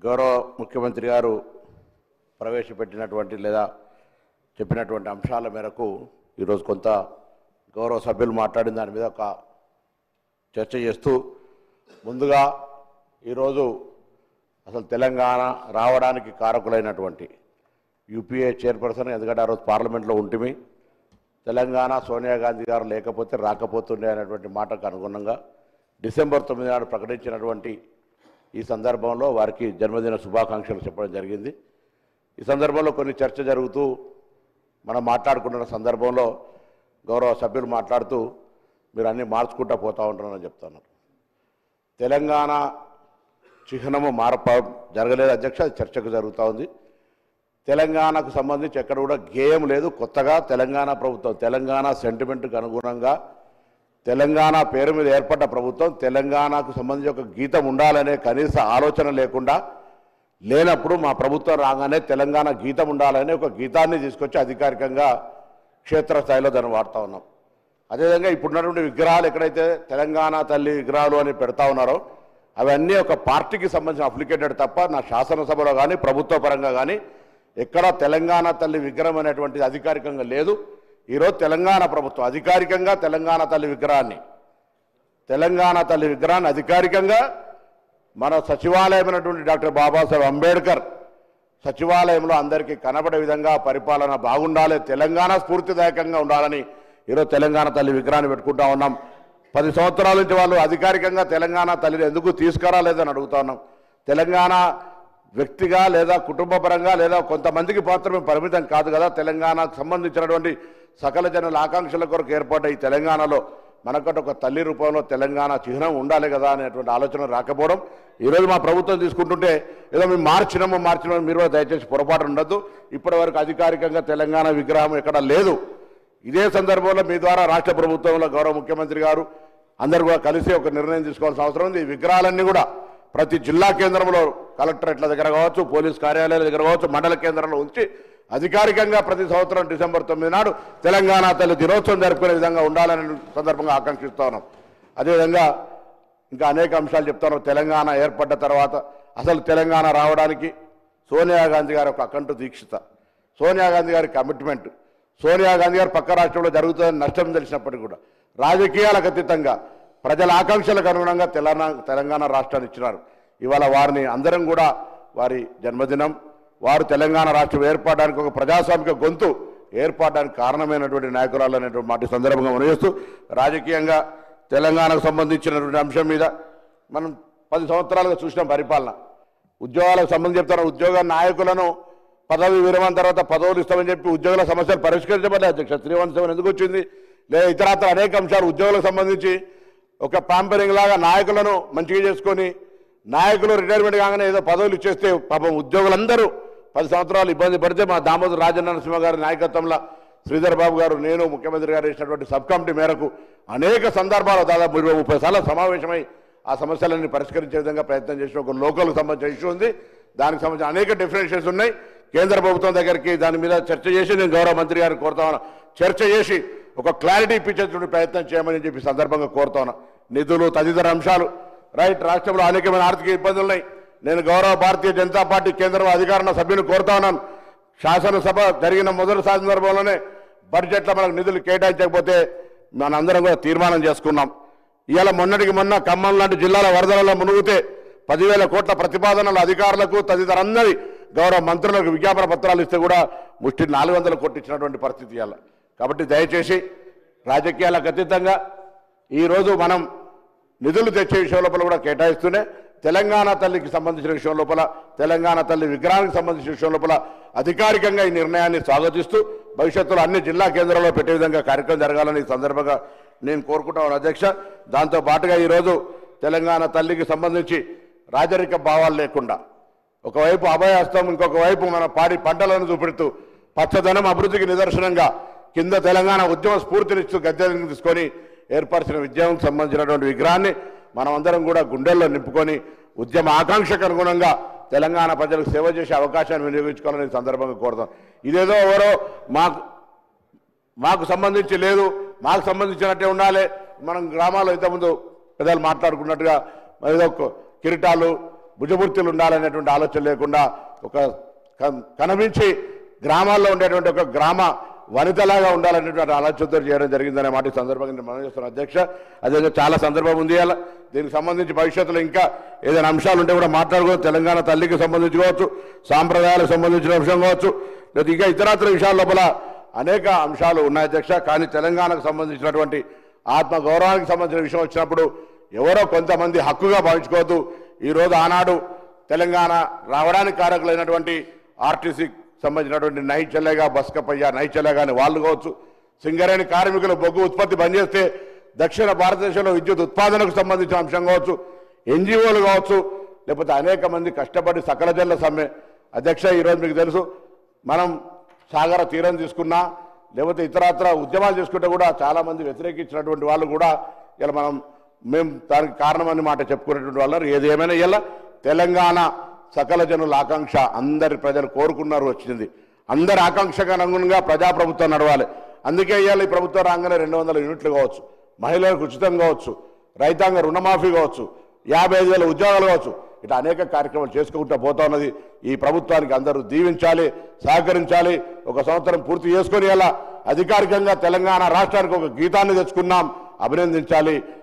గౌరవ ముఖ్యమంత్రి గారు ప్రవేశపెట్టినటువంటి లేదా చెప్పినటువంటి అంశాల మేరకు ఈరోజు కొంత గౌరవ సభ్యులు మాట్లాడిన దాని మీద ఒక చర్చ చేస్తూ ముందుగా ఈరోజు అసలు తెలంగాణ రావడానికి కారకులైనటువంటి యూపీఏ చైర్పర్సన్ ఎందుకంటే ఆ రోజు పార్లమెంట్లో ఉంటిమి తెలంగాణ సోనియా గాంధీ గారు లేకపోతే రాకపోతుండే అనేటువంటి మాటకు అనుగుణంగా డిసెంబర్ తొమ్మిది నాడు ప్రకటించినటువంటి ఈ సందర్భంలో వారికి జన్మదిన శుభాకాంక్షలు చెప్పడం జరిగింది ఈ సందర్భంలో కొన్ని చర్చ జరుగుతూ మనం మాట్లాడుకుంటున్న సందర్భంలో గౌరవ సభ్యులు మాట్లాడుతూ మీరు అన్నీ మార్చుకుంటా పోతా ఉంటారని చెప్తున్నారు తెలంగాణ చిహ్నము మార్ప జరగలేదు అధ్యక్ష అది చర్చకు జరుగుతూ ఉంది తెలంగాణకు సంబంధించి ఎక్కడ కూడా గేయం లేదు కొత్తగా తెలంగాణ ప్రభుత్వం తెలంగాణ సెంటిమెంట్కి అనుగుణంగా తెలంగాణ పేరు మీద ఏర్పడ్డ ప్రభుత్వం తెలంగాణకు సంబంధించి ఒక గీతం ఉండాలనే కనీస ఆలోచన లేకుండా లేనప్పుడు మా ప్రభుత్వం రాగానే తెలంగాణ గీతం ఉండాలనే ఒక గీతాన్ని తీసుకొచ్చి అధికారికంగా క్షేత్రస్థాయిలో దాన్ని వాడుతూ ఉన్నాం అదేవిధంగా ఇప్పుడున్నటువంటి విగ్రహాలు ఎక్కడైతే తెలంగాణ తల్లి విగ్రహాలు అని పెడతా ఉన్నారో అవన్నీ ఒక పార్టీకి సంబంధించిన అప్లికేటెడ్ తప్ప నా శాసనసభలో కానీ ప్రభుత్వ పరంగా కానీ ఎక్కడ తెలంగాణ తల్లి విగ్రహం అనేటువంటిది అధికారికంగా లేదు ఈరోజు తెలంగాణ ప్రభుత్వం అధికారికంగా తెలంగాణ తల్లి విగ్రహాన్ని తెలంగాణ తల్లి విగ్రహాన్ని అధికారికంగా మన సచివాలయమైనటువంటి డాక్టర్ బాబాసాహెబ్ అంబేద్కర్ సచివాలయంలో అందరికీ కనబడే విధంగా పరిపాలన బాగుండాలి తెలంగాణ స్ఫూర్తిదాయకంగా ఉండాలని ఈరోజు తెలంగాణ తల్లి విగ్రహాన్ని పెట్టుకుంటా ఉన్నాం పది సంవత్సరాల నుంచి వాళ్ళు అధికారికంగా తెలంగాణ తల్లిని ఎందుకు తీసుకురాలేదని అడుగుతా ఉన్నాం తెలంగాణ వ్యక్తిగా లేదా కుటుంబ పరంగా లేదా కొంతమందికి మాత్రమే పరిమితం కాదు కదా తెలంగాణకు సంబంధించినటువంటి సకల జనుల ఆకాంక్షల కొరకు ఏర్పడ్డ ఈ తెలంగాణలో మనకంటే ఒక తల్లి రూపంలో తెలంగాణ చిహ్నం ఉండాలి కదా అనేటువంటి ఆలోచన రాకపోవడం ఈరోజు మా ప్రభుత్వం తీసుకుంటుంటే ఏదో మేము మార్చినాము మార్చినాము మీరు కూడా దయచేసి పొరపాటు ఉండొద్దు ఇప్పటి వరకు అధికారికంగా తెలంగాణ విగ్రహం ఎక్కడ లేదు ఇదే సందర్భంలో మీ ద్వారా రాష్ట్ర ప్రభుత్వంలో గౌరవ ముఖ్యమంత్రి గారు అందరు కూడా కలిసి ఒక నిర్ణయం తీసుకోవాల్సిన అవసరం ఉంది ఈ విగ్రహాలన్నీ కూడా ప్రతి జిల్లా కేంద్రంలో కలెక్టరేట్ల దగ్గర కావచ్చు పోలీస్ కార్యాలయాల దగ్గర కావచ్చు మండల కేంద్రంలో ఉంచి అధికారికంగా ప్రతి సంవత్సరం డిసెంబర్ తొమ్మిది నాడు తెలంగాణ తల్లి దినోత్సవం జరుపుకునే విధంగా ఉండాలని సందర్భంగా ఆకాంక్షిస్తా ఉన్నాం అదేవిధంగా ఇంకా అనేక అంశాలు చెప్తాను తెలంగాణ ఏర్పడ్డ తర్వాత అసలు తెలంగాణ రావడానికి సోనియా గాంధీ గారి ఒక అకంఠ దీక్షిత సోనియా గాంధీ గారి కమిట్మెంట్ సోనియా గాంధీ గారు పక్క రాష్ట్రంలో జరుగుతుందని నష్టం తెలిసినప్పటికీ కూడా రాజకీయాలకు అతీతంగా ప్రజల ఆకాంక్షలకు అనుగుణంగా తెలంగాణ తెలంగాణ రాష్ట్రాన్ని ఇచ్చినారు ఇవాళ వారిని అందరం కూడా వారి జన్మదినం వారు తెలంగాణ రాష్ట్రం ఏర్పడడానికి ఒక ప్రజాస్వామిక గొంతు ఏర్పడడానికి కారణమైనటువంటి నాయకురాలు అనేటువంటి మాట ఈ సందర్భంగా మనవేస్తూ రాజకీయంగా తెలంగాణకు సంబంధించినటువంటి అంశం మీద మనం పది సంవత్సరాలుగా చూసిన పరిపాలన ఉద్యోగాలకు సంబంధించి చెప్తారు ఉద్యోగ నాయకులను పదవి విరమణ తర్వాత పదవులు ఇస్తామని చెప్పి ఉద్యోగుల సమస్యలు పరిష్కరించబడ్డాయి అధ్యక్ష త్రీ వన్ సెవెన్ ఎందుకు వచ్చింది లేదా ఇతరత్ర అనేక అంశాలు ఉద్యోగులకు సంబంధించి ఒక పాంపరింగ్ లాగా నాయకులను మంచిగా చేసుకొని నాయకులు రిటైర్మెంట్ కాగానే ఏదో పదవులు ఇచ్చేస్తే పాపం ఉద్యోగులందరూ పది సంవత్సరాలు ఇబ్బంది పడితే మా దామోదర్ రాజన్న నరసింహ గారి నాయకత్వంలో శ్రీధర్ బాబు గారు నేను ముఖ్యమంత్రి గారు వేసినటువంటి సబ్ కమిటీ మేరకు అనేక సందర్భాలు దాదాపు ఇరవై ముప్పై సార్లు సమావేశమై ఆ సమస్యలన్నీ పరిష్కరించే విధంగా ప్రయత్నం చేసిన ఒక లోకల్కి సంబంధించిన ఇష్యూ ఉంది దానికి సంబంధించిన అనేక డిఫరెన్షియస్ ఉన్నాయి కేంద్ర ప్రభుత్వం దగ్గరికి దాని మీద చర్చ చేసి నేను గౌరవ మంత్రి గారిని కోరుతా ఉన్నా చర్చ చేసి ఒక క్లారిటీ ఇప్పించేటువంటి ప్రయత్నం చేయమని చెప్పి సందర్భంగా కోరుతా ఉన్నా నిధులు తదితర అంశాలు రైట్ రాష్ట్రంలో అనేకమైన ఆర్థిక ఇబ్బందులు ఉన్నాయి నేను గౌరవ భారతీయ జనతా పార్టీ కేంద్రంలో అధికారంలో సభ్యుని కోరుతా ఉన్నాను శాసనసభ జరిగిన మొదటి సందర్భంలోనే బడ్జెట్లో మనకు నిధులు కేటాయించకపోతే మనందరం కూడా తీర్మానం చేసుకున్నాం ఇవాళ మొన్నటికి మొన్న ఖమ్మం లాంటి జిల్లాల వరదలలో మునుగుతే పదివేల కోట్ల ప్రతిపాదనలు అధికారులకు తదితరందరి గౌరవ మంత్రులకు విజ్ఞాపన పత్రాలు ఇస్తే కూడా ముష్టి నాలుగు వందల కోట్లు ఇచ్చినటువంటి పరిస్థితి ఇవాళ కాబట్టి దయచేసి రాజకీయాలకు అతీతంగా ఈరోజు మనం నిధులు తెచ్చే విషయం లోపల కూడా కేటాయిస్తూనే తెలంగాణ తల్లికి సంబంధించిన విషయం లోపల తెలంగాణ తల్లి విగ్రహానికి సంబంధించిన విషయం లోపల అధికారికంగా ఈ నిర్ణయాన్ని స్వాగతిస్తూ భవిష్యత్తులో అన్ని జిల్లా కేంద్రాల్లో పెట్టే విధంగా కార్యక్రమం జరగాలని ఈ సందర్భంగా నేను కోరుకుంటాను అధ్యక్ష దాంతో పాటుగా ఈరోజు తెలంగాణ తల్లికి సంబంధించి రాజరిక భావాలు లేకుండా ఒకవైపు అభయహస్తం ఇంకొక వైపు మన పాడి పంటలను చూపెడుతూ పచ్చదనం అభివృద్ధికి నిదర్శనంగా కింద తెలంగాణ ఉద్యమ స్ఫూర్తినిస్తూ గద్దెలను తీసుకొని ఏర్పరిచిన విద్యకు సంబంధించినటువంటి విగ్రహాన్ని మనమందరం కూడా గుండెల్లో నింపుకొని ఉద్యమ ఆకాంక్షకు అనుగుణంగా తెలంగాణ ప్రజలకు సేవ చేసే అవకాశాన్ని వినియోగించుకోవాలని ఈ సందర్భంగా కోరుతాం ఇదేదో ఎవరో మాకు మాకు సంబంధించి లేదు మాకు సంబంధించినట్టే ఉండాలి మనం గ్రామాల్లో ఇంతకుముందు పెద్దలు మాట్లాడుకున్నట్టుగా ఏదో ఒక కిరీటాలు భుజబుర్తులు ఉండాలనేటువంటి ఆలోచన లేకుండా ఒక కన్- కనిపించి గ్రామాల్లో ఉండేటువంటి ఒక గ్రామ వనితలాగా ఉండాలనేటువంటి ఆలోచనతో చేయడం జరిగిందనే మాట ఈ సందర్భంగా నేను మనం చేస్తున్న అధ్యక్ష అదే చాలా సందర్భం ఉంది ఇవాళ దీనికి సంబంధించి భవిష్యత్తులో ఇంకా ఏదైనా అంశాలు ఉంటే కూడా మాట్లాడుకోవచ్చు తెలంగాణ తల్లికి సంబంధించి కావచ్చు సాంప్రదాయాలకు సంబంధించిన అంశం కావచ్చు లేదా ఇంకా ఇతరత్ర విషయాల లోపల అనేక అంశాలు ఉన్నాయి అధ్యక్ష కానీ తెలంగాణకు సంబంధించినటువంటి ఆత్మ గౌరవానికి సంబంధించిన విషయం వచ్చినప్పుడు ఎవరో కొంతమంది హక్కుగా భావించుకోవద్దు ఈరోజు ఆనాడు తెలంగాణ రావడానికి కారకులైనటువంటి ఆర్టీసీ సంబంధించినటువంటి నైచెల్లెగా బస్కపయ్య నైచెల్లెగా అని వాళ్ళు కావచ్చు సింగరేణి కార్మికులు బొగ్గు ఉత్పత్తి బంద్ చేస్తే దక్షిణ భారతదేశంలో విద్యుత్ ఉత్పాదనకు సంబంధించిన అంశం కావచ్చు ఎన్జిఓలు కావచ్చు లేకపోతే అనేక మంది కష్టపడి సకల జల్ల సమ్మె అధ్యక్ష ఈరోజు మీకు తెలుసు మనం సాగర తీరం తీసుకున్నా లేకపోతే ఇతరత్ర ఉద్యమాలు చేసుకుంటే కూడా చాలా మంది వ్యతిరేకించినటువంటి వాళ్ళు కూడా ఇలా మనం మేము దానికి కారణమని మాట చెప్పుకునేటువంటి వాళ్ళు ఏది ఏమైనా ఇలా తెలంగాణ సకల జనుల ఆకాంక్ష అందరి ప్రజలు కోరుకున్నారు వచ్చింది అందరి ఆకాంక్షకు అనుగుణంగా ప్రజాప్రభుత్వం నడవాలి అందుకే ఇవాళ ఈ ప్రభుత్వం రాగానే రెండు వందల యూనిట్లు కావచ్చు మహిళలకు ఉచితం కావచ్చు రైతాంగ రుణమాఫీ కావచ్చు యాభై ఐదు వేల ఉద్యోగాలు కావచ్చు ఇట్లా అనేక కార్యక్రమాలు చేసుకుంటూ పోతా ఉన్నది ఈ ప్రభుత్వానికి అందరూ దీవించాలి సహకరించాలి ఒక సంవత్సరం పూర్తి చేసుకొని అలా అధికారికంగా తెలంగాణ రాష్ట్రానికి ఒక గీతాన్ని తెచ్చుకున్నాం అభినందించాలి